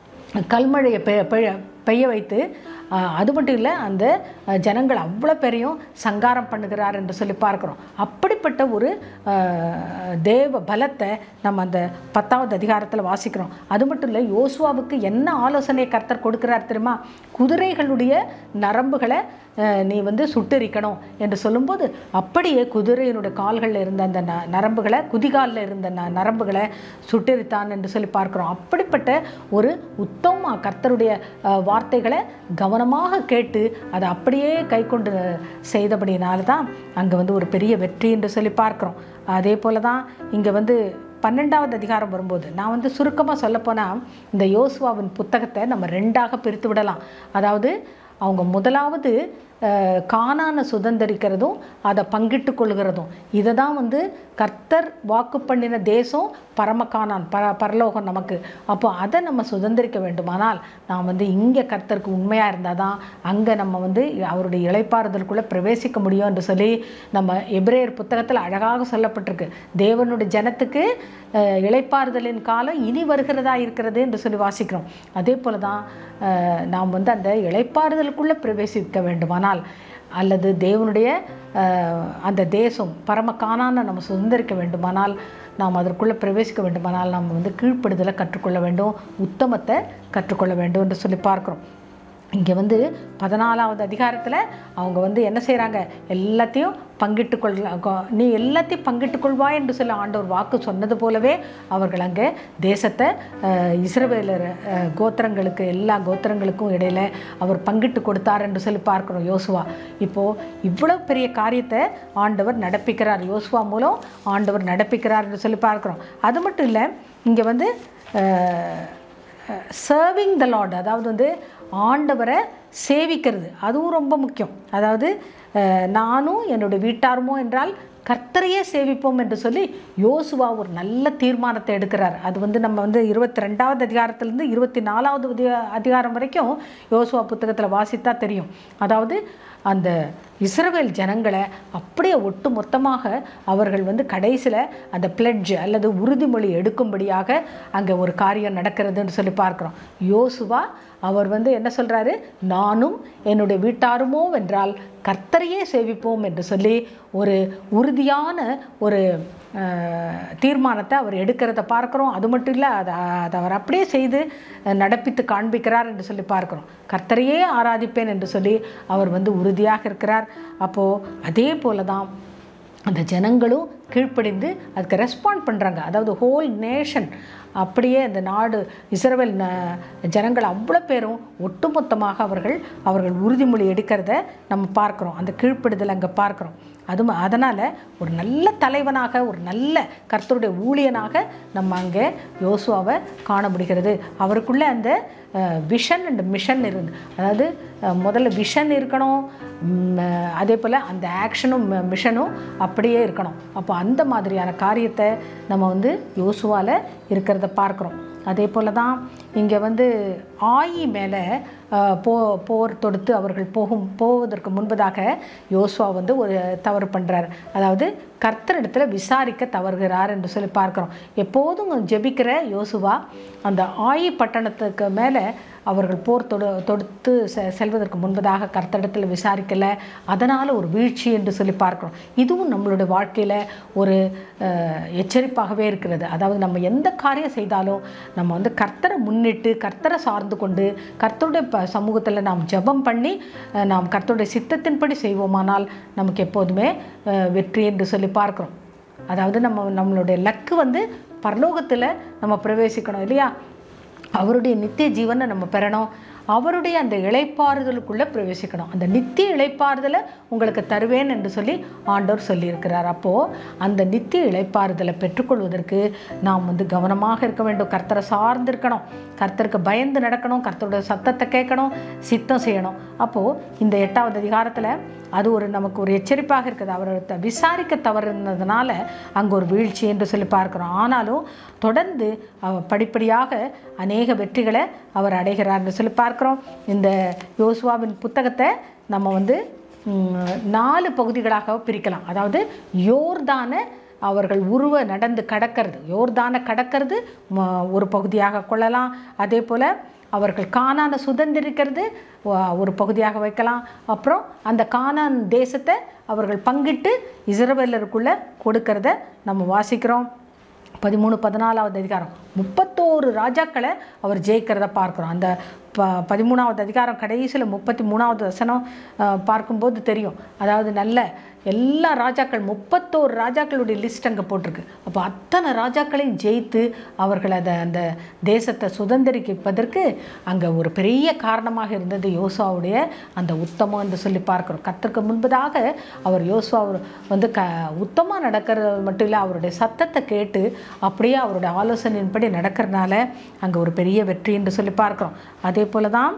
கல்மழையை பெ பெய்ய- பெய்ய வைத்து அஹ், அது மட்டும் இல்லை அந்த அஹ், ஜனங்கள் அவ்வளோ பேரையும் சங்காரம் பண்ணுகிறார் என்று சொல்லி பார்க்குறோம் அப்படிப்பட்ட ஒரு அஹ், தேவ பலத்தை நம்ம அந்த பத்தாவது அதிகாரத்தில் வாசிக்கிறோம் அது மட்டும் இல்லை யோசுவாவுக்கு என்ன ஆலோசனை கர்த்தர் கொடுக்கிறார் தெரியுமா குதிரைகளுடைய நரம்புகளை அஹ், நீ வந்து சுட்டெரிக்கணும் என்று சொல்லும்போது அப்படியே குதிரையினுடைய கால்களில் இருந்த அந்த ந நரம்புகளை குதிகாலில் இருந்த ந நரம்புகளை சுட்டெரித்தான் என்று சொல்லி பார்க்குறோம் அப்படிப்பட்ட ஒரு உத்தம கர்த்தருடைய அஹ், வார்த்தைகளை கவனமாக கேட்டு அதை அப்படியே கை கொண்டு செய்தபடினால தான் அங்கே வந்து ஒரு பெரிய வெற்றி என்று சொல்லி பார்க்குறோம் அதே போல தான் இங்கே வந்து பன்னெண்டாவது அதிகாரம் வரும்போது நான் வந்து சுருக்கமாக சொல்லப்போனால் இந்த யோசுவாவின் புத்தகத்தை நம்ம ரெண்டாக பிரித்து விடலாம் அதாவது அவங்க முதலாவது அஹ், கானானை சுதந்திரிக்கிறதும் அதை பங்கிட்டு கொள்கிறதும் இதை தான் வந்து கர்த்தர் வாக்கு பண்ணின தேசம் பரம கானான் பர பரலோகம் நமக்கு அப்போ அதை நம்ம சுதந்திரிக்க வேண்டுமானால் நாம் வந்து இங்கே கர்த்தருக்கு உண்மையாக இருந்தால் தான் அங்கே நம்ம வந்து அவருடைய இளைப்பாறுதலுக்குள்ளே பிரவேசிக்க முடியும் என்று சொல்லி நம்ம எபிரேயர் புத்தகத்தில் அழகாக சொல்லப்பட்டிருக்கு தேவனுடைய ஜனத்துக்கு அஹ், இளைப்பாறுதலின் காலம் இனி வருகிறதா இருக்கிறது என்று சொல்லி வாசிக்கிறோம் அதே போல தான் அஹ், நாம் வந்து அந்த இளைப்பாறுதலுக்குள்ளே பிரவேசிக்க வேண்டுமானால் அல்லது தேவனுடைய அஹ், அந்த தேசம் பரம காணான நம்ம சுதந்திரிக்க வேண்டுமானால் நாம் அதற்குள்ளே பிரவேசிக்க வேண்டுமானால் நாம் வந்து கீழ்ப்படுதலை கற்றுக்கொள்ள வேண்டும் உத்தமத்தை கற்றுக்கொள்ள வேண்டும் என்று சொல்லி பார்க்குறோம் இங்கே வந்து பதினாலாவது அதிகாரத்தில் அவங்க வந்து என்ன செய்கிறாங்க எல்லாத்தையும் பங்கிட்டு கொள்ள கொ- நீ எல்லாத்தையும் பங்கிட்டு கொள்வாய் என்று சொல்லி ஆண்டவர் வாக்கு சொன்னது போலவே அவர்கள் அங்கே தேசத்தை அஹ், இஸ்ரவேலர் அஹ், கோத்திரங்களுக்கு எல்லா கோத்திரங்களுக்கும் இடையில அவர் பங்கிட்டு கொடுத்தார் என்று சொல்லி பார்க்குறோம் யோசுவா இப்போது இவ்வளோ பெரிய காரியத்தை ஆண்டவர் நடப்பிக்கிறார் யோசுவா மூலம் ஆண்டவர் நடப்பிக்கிறார் என்று சொல்லி பார்க்குறோம் அது மட்டும் இல்லை இங்கே வந்து அஹ், சர்விங் த லார்ட் அதாவது வந்து ஆண்டவரை சேவிக்கிறது அதுவும் ரொம்ப முக்கியம் அதாவது அஹ், நானும் என்னுடைய வீட்டாருமோ என்றால் கர்த்தரையே சேவிப்போம் என்று சொல்லி யோசுவா ஒரு நல்ல தீர்மானத்தை எடுக்கிறார் அது வந்து நம்ம வந்து இருபத்தி ரெண்டாவது அதிகாரத்திலேருந்து இருபத்தி நாலாவது அதிகா- அதிகாரம் வரைக்கும் யோசுவா புத்தகத்தில் வாசித்தா தெரியும் அதாவது அந்த இஸ்ரவேல் ஜனங்களை அப்படியே ஒட்டு மொத்தமாக அவர்கள் வந்து கடைசியில் அந்த பிளட்ஜ் அல்லது உறுதிமொழி எடுக்கும்படியாக அங்கே ஒரு காரியம் நடக்கிறதுன்னு சொல்லி பார்க்குறோம் யோசுவா அவர் வந்து என்ன சொல்கிறாரு நானும் என்னுடைய வீட்டாருமோ வென்றால் கர்த்தரையே சேவிப்போம் என்று சொல்லி ஒரு உறுதியான ஒரு அஹ், தீர்மானத்தை அவர் எடுக்கிறத பார்க்குறோம் அது மட்டும் இல்லை அதை அதை அவர் அப்படியே செய்து அஹ், நடப்பித்து காண்பிக்கிறார் என்று சொல்லி பார்க்குறோம் கர்த்தரையே ஆராதிப்பேன் என்று சொல்லி அவர் வந்து உறுதியாக இருக்கிறார் அப்போது அதே போல தான் அந்த ஜனங்களும் கீழ்ப்படிந்து அதுக்கு ரெஸ்பாண்ட் பண்ணுறாங்க அதாவது ஹோல் நேஷன் அப்படியே அந்த நாடு இஸ்ரவேல் ந- ஜனங்கள் அவ்வளோ பேரும் ஒட்டுமொத்தமாக அவர்கள் அவர்கள் உறுதிமொழி எடுக்கிறத நம்ம பார்க்குறோம் அந்த கீழ்ப்படுதல் அங்கே பார்க்குறோம் அது அதனால் ஒரு நல்ல தலைவனாக ஒரு நல்ல கர்த்தருடைய ஊழியனாக நம்ம அங்கே யோசுவாவை காண முடிகிறது அவருக்குள்ளே அந்த விஷன் அண்ட் மிஷன் இருந்து அதாவது அஹ், முதல்ல விஷன் இருக்கணும் ம், அஹ், அதே போல் அந்த ஆக்ஷனும் மிஷனும் அப்படியே இருக்கணும் அப்போ அந்த மாதிரியான காரியத்தை நம்ம வந்து யோசுவாவில் இருக்கிறத பார்க்குறோம் அதே போல தான் இங்கே வந்து ஆயி மேலே அஹ், போ போர் தொடுத்து அவர்கள் போகும் போவதற்கு முன்பதாக யோசுவா வந்து ஒரு தவறு பண்ணுறார் அதாவது கர்த்தரிடத்தில் விசாரிக்க தவறுகிறார் என்று சொல்லி பார்க்குறோம் எப்போதும் ஜெபிக்கிற யோசுவா அந்த ஆயி பட்டணத்துக்கு மேலே அவர்கள் போர் தொடு தொடுத்து செ செல்வதற்கு முன்பதாக கர்த்தரிடத்தில் விசாரிக்கலை அதனால் ஒரு வீழ்ச்சி என்று சொல்லி பார்க்குறோம் இதுவும் நம்மளுடைய வாழ்க்கையில் ஒரு அஹ், எச்சரிப்பாகவே இருக்கிறது அதாவது நம்ம எந்த காரியம் செய்தாலும் நம்ம வந்து கர்த்தரை முன்னிட்டு கர்த்தரை சார்ந்து கொண்டு கர்த்தருடைய ப சமூகத்தில் நாம் ஜெபம் பண்ணி அஹ், நாம் கர்த்தருடைய சித்தத்தின்படி செய்வோமானால் நமக்கு எப்போதுமே அஹ், வெற்றி என்று சொல்லி பார்க்குறோம் அதாவது நம்ம நம்மளுடைய லக்கு வந்து பரலோகத்தில் நம்ம பிரவேசிக்கணும் இல்லையா அவருடைய நித்திய ஜீவனை நம்ம பெறணும் அவருடைய அந்த இளைப்பாறுதலுக்குள்ளே பிரவேசிக்கணும் அந்த நித்திய இளைப்பாறுதலை உங்களுக்கு தருவேன் என்று சொல்லி ஆண்டவர் சொல்லியிருக்கிறார் அப்போது அந்த நித்திய இளைப்பாறுதலை பெற்றுக்கொள்வதற்கு நாம் வந்து கவனமாக இருக்க வேண்டும் கர்த்தரை சார்ந்து இருக்கணும் கர்த்தருக்கு பயந்து நடக்கணும் கர்த்தரோட சத்தத்தை கேட்கணும் சித்தம் செய்யணும் அப்போது இந்த எட்டாவது அதிகாரத்தில் அது ஒரு நமக்கு ஒரு எச்சரிப்பாக இருக்குது அவர் த- விசாரிக்க தவறுனதுனால அங்கே ஒரு வீழ்ச்சி என்று சொல்லி பார்க்கிறோம் ஆனாலும் தொடர்ந்து அவர் படிப்படியாக அநேக வெற்றிகளை அவர் அடைகிறார்னு சொல்லி பார்க்கிறோம் இந்த யோசுவாவின் புத்தகத்தை நம்ம வந்து ம், நாலு பகுதிகளாக பிரிக்கலாம் அதாவது யோர்தான அவர்கள் உருவ நடந்து கடக்கிறது யோர்தானை கடக்கிறது ம- ஒரு பகுதியாக கொள்ளலாம் அதே போல் அவர்கள் கானானை சுதந்திரிக்கிறது வ- ஒரு பகுதியாக வைக்கலாம் அப்புறம் அந்த கானான் தேசத்தை அவர்கள் பங்கிட்டு இஸ்ரவேலருக்குள்ளே கொடுக்கறத நம்ம வாசிக்கிறோம் பதிமூணு பதினாலாவது அதிகாரம் முப்பத்தோரு ராஜாக்களை அவர் ஜெயிக்கிறத பார்க்குறோம் அந்த ப பதிமூணாவது அதிகாரம் கடைசியில் முப்பத்தி மூணாவது வசனம் அஹ், பார்க்கும்போது தெரியும் அதாவது நல்ல எல்லா ராஜாக்கள் முப்பத்தோரு ராஜாக்களுடைய லிஸ்ட் அங்கே போட்டிருக்கு அப்போ அத்தனை ராஜாக்களையும் ஜெயித்து அவர்கள் அதை அந்த தேசத்தை சுதந்திரிப்பதற்கு அங்கே ஒரு பெரிய காரணமாக இருந்தது யோசுவாவுடைய அந்த உத்தமம் என்று சொல்லி பார்க்குறோம் கத்திற்கு முன்பதாக அவர் யோசுவா வந்து க உத்தமாக நடக்கிறது மட்டும் இல்லை அவருடைய சத்தத்தை கேட்டு அப்படியே அவருடைய ஆலோசனையின்படி நடக்கிறதுனால அங்கே ஒரு பெரிய வெற்றி என்று சொல்லி பார்க்குறோம் அதே போல தான்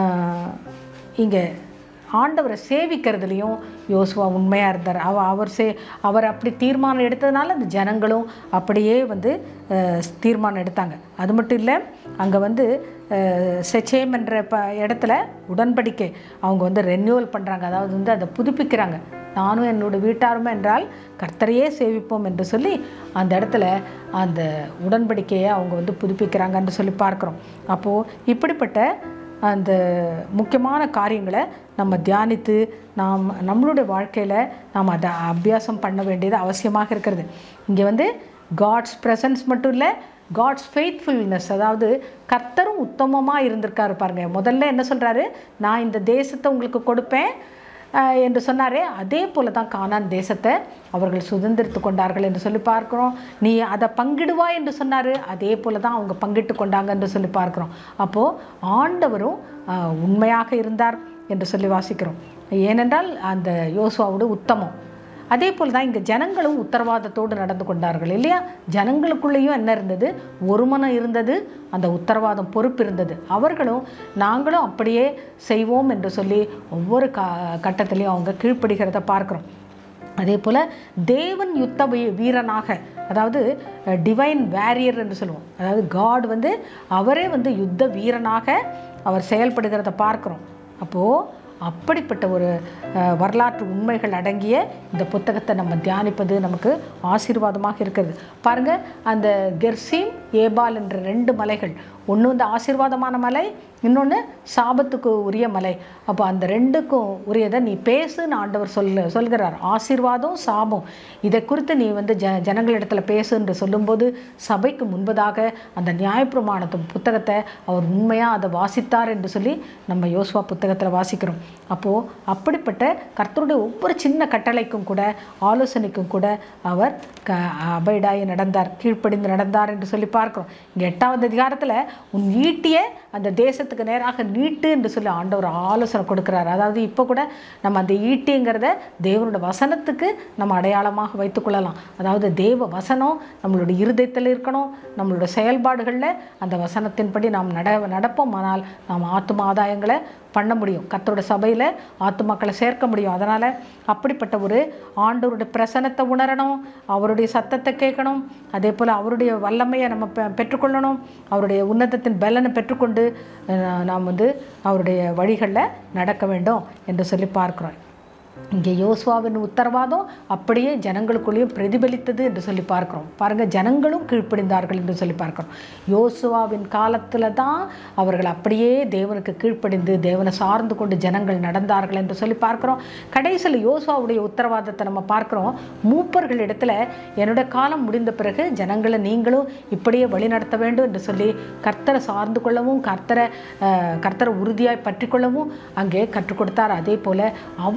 இங்கே ஆண்டவரை சேவிக்கிறதுலையும் யோசுவா உண்மையாக இருந்தார் அவ அவர் சே அவர் அப்படி தீர்மானம் எடுத்ததுனால அந்த ஜனங்களும் அப்படியே வந்து அஹ், தீர்மானம் எடுத்தாங்க அது மட்டும் இல்லை அங்கே வந்து அஹ், செச்சேம் என்ற ப இடத்துல உடன்படிக்கை அவங்க வந்து ரெனியூவல் பண்ணுறாங்க அதாவது வந்து அதை புதுப்பிக்கிறாங்க நானும் என்னோட வீட்டாருமே என்றால் கர்த்தரையே சேவிப்போம் என்று சொல்லி அந்த இடத்துல அந்த உடன்படிக்கையை அவங்க வந்து புதுப்பிக்கிறாங்கன்னு சொல்லி பார்க்குறோம் அப்போது இப்படிப்பட்ட அந்த முக்கியமான காரியங்களை நம்ம தியானித்து நாம் நம்மளுடைய வாழ்க்கையில் நாம் அதை அபியாசம் பண்ண வேண்டியது அவசியமாக இருக்கிறது இங்கே வந்து காட்ஸ் ப்ரெசன்ஸ் மட்டும் இல்லை காட்ஸ் ஃபெய்த்ஃபுல்னஸ் அதாவது கர்த்தரும் உத்தமமாக இருந்திருக்காரு பாருங்க முதல்ல என்ன சொல்கிறாரு நான் இந்த தேசத்தை உங்களுக்கு கொடுப்பேன் ஆஹ் என்று சொன்னாரே அதே போல தான் கானான் தேசத்தை அவர்கள் சுதந்திரித்து கொண்டார்கள் என்று சொல்லி பார்க்கிறோம் நீ அதை பங்கிடுவா என்று சொன்னார் அதே போல தான் அவங்க பங்கிட்டு கொண்டாங்க என்று சொல்லி பார்க்கிறோம் அப்போது ஆண்டவரும் ஆஹ் உண்மையாக இருந்தார் என்று சொல்லி வாசிக்கிறோம் ஏனென்றால் அந்த யோசுவாவோட உத்தமம் அதே போல் தான் இங்கே ஜனங்களும் உத்தரவாதத்தோடு நடந்து கொண்டார்கள் இல்லையா ஜனங்களுக்குள்ளேயும் என்ன இருந்தது ஒரு மனம் இருந்தது அந்த உத்தரவாதம் பொறுப்பு இருந்தது அவர்களும் நாங்களும் அப்படியே செய்வோம் என்று சொல்லி ஒவ்வொரு கா கட்டத்திலையும் அவங்க கீழ்ப்படுகிறத பார்க்குறோம் அதே போல் தேவன் யுத்த வீ- வீரனாக அதாவது டிவைன் வேரியர் என்று சொல்லுவோம் அதாவது காட் வந்து அவரே வந்து யுத்த வீரனாக அவர் செயல்படுகிறத பார்க்குறோம் அப்போது அப்படிப்பட்ட ஒரு அஹ், வரலாற்று உண்மைகள் அடங்கிய இந்த புத்தகத்தை நம்ம தியானிப்பது நமக்கு ஆசீர்வாதமாக இருக்கிறது பாருங்கள் அந்த கெர்சீம் ஏபால் என்ற ரெண்டு மலைகள் ஒன்று வந்து ஆசீர்வாதமான மலை இன்னொன்று சாபத்துக்கு உரிய மலை அப்போ அந்த ரெண்டுக்கும் உரியதை நீ பேசுன்னு ஆண்டவர் சொல்ல சொல்கிறார் ஆசீர்வாதம் சாபம் இதை குறித்து நீ வந்து ஜ ஜனங்களிடத்தில் பேசு என்று சொல்லும்போது சபைக்கு முன்பதாக அந்த நியாயப்பிரமாணத்து புத்தகத்தை அவர் உண்மையாக அதை வாசித்தார் என்று சொல்லி நம்ம யோசுவா புத்தகத்தில் வாசிக்கிறோம் அப்போது அப்படிப்பட்ட கர்த்தருடைய ஒவ்வொரு சின்ன கட்டளைக்கும் கூட ஆலோசனைக்கும் கூட அவர் க அபைடாய் நடந்தார் கீழ்ப்படிந்து நடந்தார் என்று சொல்லி பார்க்கிறோம் இங்கே எட்டாவது அதிகாரத்தில் உன் ஈட்டியை அந்த தேசத்துக்கு நேராக நீட்டு என்று சொல்லி ஆண்டவர் ஆலோசனை கொடுக்குறார் அதாவது இப்போ கூட நம்ம அந்த ஈட்டிங்கிறத தேவனோட வசனத்துக்கு நம்ம அடையாளமாக வைத்துக்கொள்ளலாம் அதாவது தேவ வசனம் நம்மளுடைய இருதயத்தில் இருக்கணும் நம்மளோட செயல்பாடுகளில் அந்த வசனத்தின்படி நாம் நட நடப்போம் ஆனால் நாம் ஆத்தும ஆதாயங்களை பண்ண முடியும் கர்த்தரோட சபையில் ஆத்துமாக்களை சேர்க்க முடியும் அதனால் அப்படிப்பட்ட ஒரு ஆண்டவருடைய பிரசனத்தை உணரணும் அவருடைய சத்தத்தை கேட்கணும் அதே போல் அவருடைய வல்லமையை நம்ம பெ- பெற்றுக்கொள்ளணும் அவருடைய உன்னதத்தின் பலனை பெற்றுக்கொண்டு அஹ், நாம் வந்து அவருடைய வழிகளில் நடக்க வேண்டும் என்று சொல்லி பார்க்கிறோம் இங்கே யோசுவாவின் உத்தரவாதம் அப்படியே ஜனங்களுக்குள்ளேயும் பிரதிபலித்தது என்று சொல்லி பார்க்கிறோம் பாருங்க ஜனங்களும் கீழ்ப்படிந்தார்கள் என்று சொல்லி பார்க்கிறோம் யோசுவாவின் காலத்தில் தான் அவர்கள் அப்படியே தேவனுக்கு கீழ்ப்படிந்து தேவனை சார்ந்து கொண்டு ஜனங்கள் நடந்தார்கள் என்று சொல்லி பார்க்கிறோம் கடைசியில் யோசுவாவுடைய உத்தரவாதத்தை நம்ம பார்க்கிறோம் மூப்பர்கள் இடத்துல என்னோட காலம் முடிந்த பிறகு ஜனங்களை நீங்களும் இப்படியே வழிநடத்த வேண்டும் என்று சொல்லி கர்த்தரை சார்ந்து கொள்ளவும் கர்த்தரை அஹ், கர்த்தரை உறுதியாய் பற்றி கொள்ளவும் அங்கே கற்றுக் கொடுத்தார் அதே போல் அவருடைய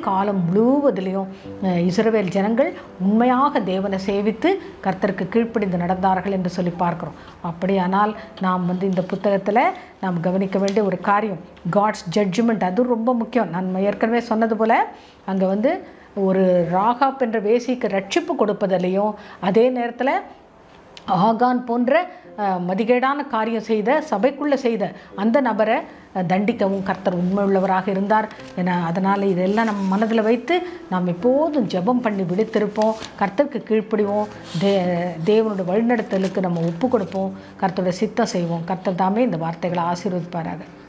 காலம் முழுவதிலையும் அஹ், இஸ்ரவேல் ஜனங்கள் உண்மையாக தேவனை சேவித்து கர்த்தருக்கு கீழ்ப்படிந்து நடந்தார்கள் என்று சொல்லி பார்க்கிறோம் அப்படியானால் நாம் வந்து இந்த புத்தகத்தில் நாம் கவனிக்க வேண்டிய ஒரு காரியம் காட்ஸ் ஜட்ஜ்மெண்ட் அது ரொம்ப முக்கியம் நான் ஏற்கனவே சொன்னது போல் அங்கே வந்து ஒரு ராகாப் என்ற வேசிக்கு ரட்சிப்பு கொடுப்பதிலையும் அதே நேரத்தில் ஆகான் போன்ற அஹ், மதிகேடான காரியம் செய்த சபைக்குள்ளே செய்த அந்த நபரை அஹ், தண்டிக்கவும் கர்த்தர் உண்மையுள்ளவராக இருந்தார் என அதனால் இதெல்லாம் நம்ம மனதில் வைத்து நாம் எப்போதும் ஜெபம் பண்ணி விடுத்திருப்போம் கர்த்தருக்கு கீழ்ப்படிவோம் தே தேவனோட வழிநடத்தலுக்கு நம்ம ஒப்பு கொடுப்போம் கர்த்தரோட சித்தம் செய்வோம் கர்த்தர் தாமே இந்த வார்த்தைகளை ஆசீர்வதிப்பாராக